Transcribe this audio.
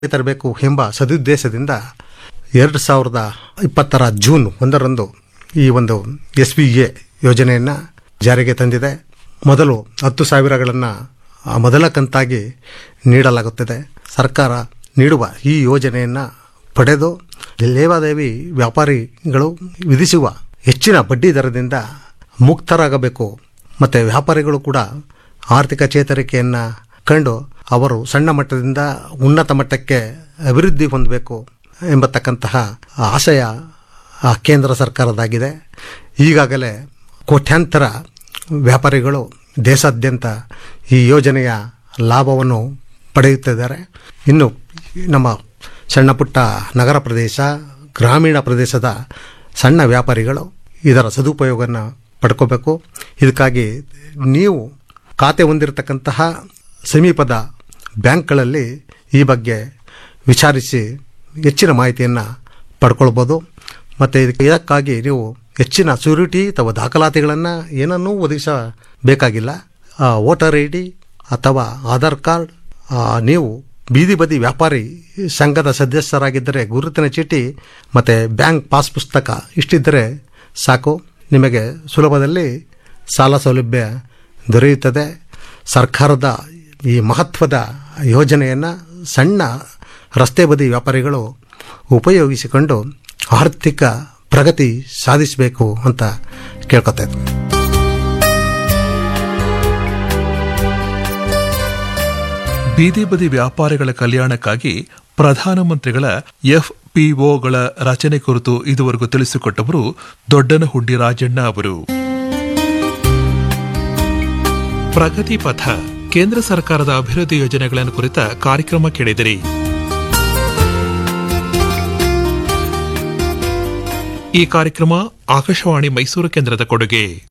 ತರಬೇಕು ಎಂಬ ಸದುದ್ದೇಶದಿಂದ ಎರಡು ಸಾವಿರದ ಇಪ್ಪತ್ತರ ಜೂನ್ ಒಂದರಂದು ಈ ಒಂದು ಎಸ್ ಬಿ ಎ ಯೋಜನೆಯನ್ನು ಜಾರಿಗೆ ತಂದಿದೆ ಮೊದಲು ಹತ್ತು ಸಾವಿರಗಳನ್ನು ಮೊದಲ ಕಂತಾಗಿ ನೀಡಲಾಗುತ್ತದೆ ಸರ್ಕಾರ ನೀಡುವ ಈ ಯೋಜನೆಯನ್ನು ಪಡೆದು ಲೇವಾದೇವಿ ವ್ಯಾಪಾರಿಗಳು ವಿಧಿಸುವ ಹೆಚ್ಚಿನ ಬಡ್ಡಿ ದರದಿಂದ ಮುಕ್ತರಾಗಬೇಕು ಮತ್ತು ವ್ಯಾಪಾರಿಗಳು ಕೂಡ ಆರ್ಥಿಕ ಚೇತರಿಕೆಯನ್ನು ಕಂಡು ಅವರು ಸಣ್ಣ ಮಟ್ಟದಿಂದ ಉನ್ನತ ಮಟ್ಟಕ್ಕೆ ಅಭಿವೃದ್ಧಿ ಹೊಂದಬೇಕು ಎಂಬತಕ್ಕಂತಹ ಆಶಯ ಆ ಕೇಂದ್ರ ಸರ್ಕಾರದಾಗಿದೆ ಈಗಾಗಲೇ ಕೋಟ್ಯಾಂತರ ವ್ಯಾಪಾರಿಗಳು ದೇಶಾದ್ಯಂತ ಈ ಯೋಜನೆಯ ಲಾಭವನ್ನು ಪಡೆಯುತ್ತಿದ್ದಾರೆ ಇನ್ನು ನಮ್ಮ ಸಣ್ಣ ಪುಟ್ಟ ನಗರ ಪ್ರದೇಶ ಗ್ರಾಮೀಣ ಪ್ರದೇಶದ ಸಣ್ಣ ವ್ಯಾಪಾರಿಗಳು ಇದರ ಸದುಪಯೋಗವನ್ನು ಪಡ್ಕೋಬೇಕು ಇದಕ್ಕಾಗಿ ನೀವು ಖಾತೆ ಹೊಂದಿರತಕ್ಕಂತಹ ಸಮೀಪದ ಬ್ಯಾಂಕ್ಗಳಲ್ಲಿ ಈ ಬಗ್ಗೆ ವಿಚಾರಿಸಿ ಹೆಚ್ಚಿನ ಮಾಹಿತಿಯನ್ನು ಪಡ್ಕೊಳ್ಬೋದು ಮತ್ತು ಇದಕ್ಕೆ ಇದಕ್ಕಾಗಿ ನೀವು ಹೆಚ್ಚಿನ ಸೂರಿಟಿ ಅಥವಾ ದಾಖಲಾತಿಗಳನ್ನು ಏನನ್ನೂ ಒದಗಿಸಬೇಕಾಗಿಲ್ಲ ವೋಟರ್ ಐ ಡಿ ಅಥವಾ ಆಧಾರ್ ಕಾರ್ಡ್ ಆ, ನೀವು ಬೀದಿ ಬದಿ ವ್ಯಾಪಾರಿ ಸಂಘದ ಸದಸ್ಯರಾಗಿದ್ದರೆ ಗುರುತಿನ ಚೀಟಿ ಮತ್ತು ಬ್ಯಾಂಕ್ ಪಾಸ್ ಪುಸ್ತಕ ಇಷ್ಟಿದ್ದರೆ ಸಾಕು ನಿಮಗೆ ಸುಲಭದಲ್ಲಿ ಸಾಲ ಸೌಲಭ್ಯ ದೊರೆಯುತ್ತದೆ ಸರ್ಕಾರದ ಈ ಮಹತ್ವದ ಯೋಜನೆಯನ್ನು ಸಣ್ಣ ರಸ್ತೆ ಬದಿ ವ್ಯಾಪಾರಿಗಳು ಉಪಯೋಗಿಸಿಕೊಂಡು ಆರ್ಥಿಕ ಪ್ರಗತಿ ಸಾಧಿಸಬೇಕು ಅಂತ ಕೇಳ್ಕೊತಾ ಇದ್ದೀನಿ ಬೀದಿ ಬದಿ ವ್ಯಾಪಾರಿಗಳ ಕಲ್ಯಾಣಕ್ಕಾಗಿ ಪ್ರಧಾನಮಂತ್ರಿಗಳ ಎಫ್ಪಿಒಗಳ ರಚನೆ ಕುರಿತು ಇದುವರೆಗೂ ತಿಳಿಸಿಕೊಟ್ಟವರು ದೊಡ್ಡನಹುಂಡಿ ರಾಜಣ್ಣ ಅವರು ಪ್ರಗತಿ ಪಥ ಕೇಂದ್ರ ಸರ್ಕಾರದ ಅಭಿವೃದ್ಧಿ ಯೋಜನೆಗಳನ್ನು ಕುರಿತ ಕಾರ್ಯಕ್ರಮ ಕೇಳಿದಿರಿ ಈ ಕಾರ್ಯಕ್ರಮ ಆಕಾಶವಾಣಿ ಮೈಸೂರು ಕೇಂದ್ರದ ಕೊಡುಗೆ